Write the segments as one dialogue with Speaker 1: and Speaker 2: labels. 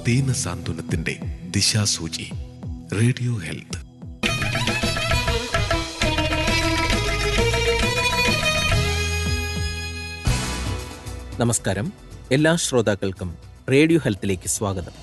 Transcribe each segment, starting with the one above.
Speaker 1: ദീന സാന്ത്വനത്തിന്റെ ദിശാസൂചി radio health
Speaker 2: നമസ്കാരം എല്ലാ ശ്രോതാക്കൾക്കും റേഡിയോ ഹെൽത്തിലേക്ക് സ്വാഗതം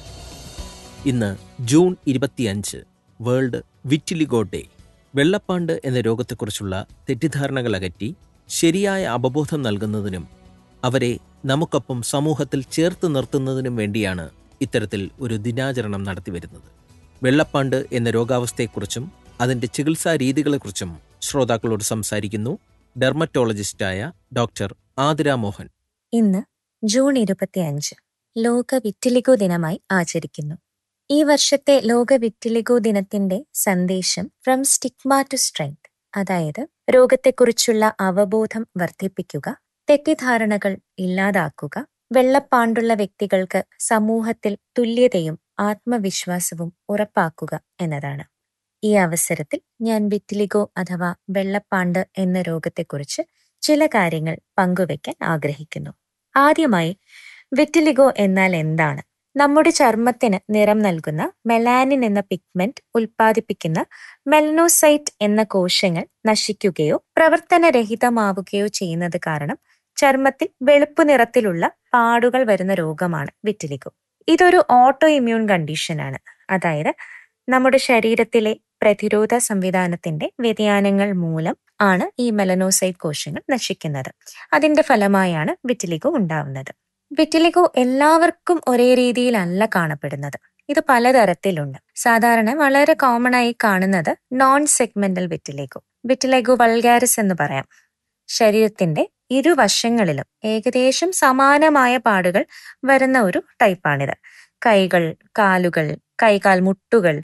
Speaker 2: ഇന്ന് ജൂൺ ഇരുപത്തിയഞ്ച് വേൾഡ് വിറ്റിലിഗോ ഡേ വെള്ളപ്പാണ്ട് എന്ന രോഗത്തെക്കുറിച്ചുള്ള തെറ്റിദ്ധാരണകൾ അകറ്റി ശരിയായ അവബോധം നൽകുന്നതിനും അവരെ നമുക്കൊപ്പം സമൂഹത്തിൽ ചേർത്ത് നിർത്തുന്നതിനും വേണ്ടിയാണ് ഇത്തരത്തിൽ ഒരു ദിനാചരണം നടത്തിവരുന്നത് വെള്ളപ്പാണ്ട് എന്ന രോഗാവസ്ഥയെക്കുറിച്ചും അതിൻ്റെ ചികിത്സാ രീതികളെക്കുറിച്ചും ശ്രോതാക്കളോട് സംസാരിക്കുന്നു ഡെർമറ്റോളജിസ്റ്റായ ഡോക്ടർ ആതിര മോഹൻ
Speaker 3: ഇന്ന് ജൂൺ ഇരുപത്തിയഞ്ച് ലോക വിറ്റിലിഗോ ദിനമായി ആചരിക്കുന്നു ഈ വർഷത്തെ ലോക വിറ്റിലിഗോ ദിനത്തിന്റെ സന്ദേശം ഫ്രം സ്റ്റിഗ്മ ടു സ്ട്രെങ്ത് അതായത് രോഗത്തെക്കുറിച്ചുള്ള അവബോധം വർദ്ധിപ്പിക്കുക തെറ്റിദ്ധാരണകൾ ഇല്ലാതാക്കുക വെള്ളപ്പാണ്ടുള്ള വ്യക്തികൾക്ക് സമൂഹത്തിൽ തുല്യതയും ആത്മവിശ്വാസവും ഉറപ്പാക്കുക എന്നതാണ് ഈ അവസരത്തിൽ ഞാൻ വിറ്റിലിഗോ അഥവാ വെള്ളപ്പാണ്ട് എന്ന രോഗത്തെക്കുറിച്ച് ചില കാര്യങ്ങൾ പങ്കുവയ്ക്കാൻ ആഗ്രഹിക്കുന്നു ആദ്യമായി വിറ്റിലിഗോ എന്നാൽ എന്താണ് നമ്മുടെ ചർമ്മത്തിന് നിറം നൽകുന്ന മെലാനിൻ എന്ന പിഗ്മെന്റ് ഉൽപ്പാദിപ്പിക്കുന്ന മെലനോസൈറ്റ് എന്ന കോശങ്ങൾ നശിക്കുകയോ പ്രവർത്തനരഹിതമാവുകയോ ചെയ്യുന്നത് കാരണം ചർമ്മത്തിൽ വെളുപ്പ് നിറത്തിലുള്ള പാടുകൾ വരുന്ന രോഗമാണ് വിറ്റിലിഗോ ഇതൊരു ഓട്ടോ ഇമ്മ്യൂൺ കണ്ടീഷനാണ് അതായത് നമ്മുടെ ശരീരത്തിലെ പ്രതിരോധ സംവിധാനത്തിന്റെ വ്യതിയാനങ്ങൾ മൂലം ആണ് ഈ മെലനോസൈറ്റ് കോശങ്ങൾ നശിക്കുന്നത് അതിന്റെ ഫലമായാണ് വിറ്റിലിഗോ ഉണ്ടാവുന്നത് വിറ്റിലിഗോ എല്ലാവർക്കും ഒരേ രീതിയിലല്ല കാണപ്പെടുന്നത് ഇത് പലതരത്തിലുണ്ട് സാധാരണ വളരെ കോമൺ ആയി കാണുന്നത് non segmental vitiligo vitiligo vulgaris എന്ന് പറയാം ശരീരത്തിന്റെ ഇരുവശങ്ങളിലും ഏകദേശം സമാനമായ പാടുകൾ വരുന്ന ഒരു ടൈപ്പാണിത് കൈകൾ കാലുകൾ കൈകാൽ മുട്ടുകൾ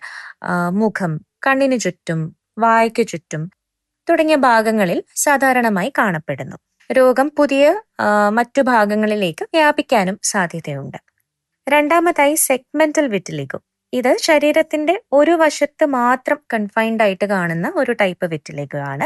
Speaker 3: മുഖം കണ്ണിനു ചുറ്റും വായ്ക്കു ചുറ്റും തുടങ്ങിയ ഭാഗങ്ങളിൽ സാധാരണമായി കാണപ്പെടുന്നു രോഗം പുതിയ മറ്റു ഭാഗങ്ങളിലേക്ക് വ്യാപിക്കാനും സാധ്യതയുണ്ട് രണ്ടാമതായി സെഗ്മെന്റൽ വിറ്റിലിഗോ ഇത് ശരീരത്തിന്റെ ഒരു വശത്ത് മാത്രം കൺഫൈൻഡ് ആയിട്ട് കാണുന്ന ഒരു ടൈപ്പ് വിറ്റിലിഗോ ആണ്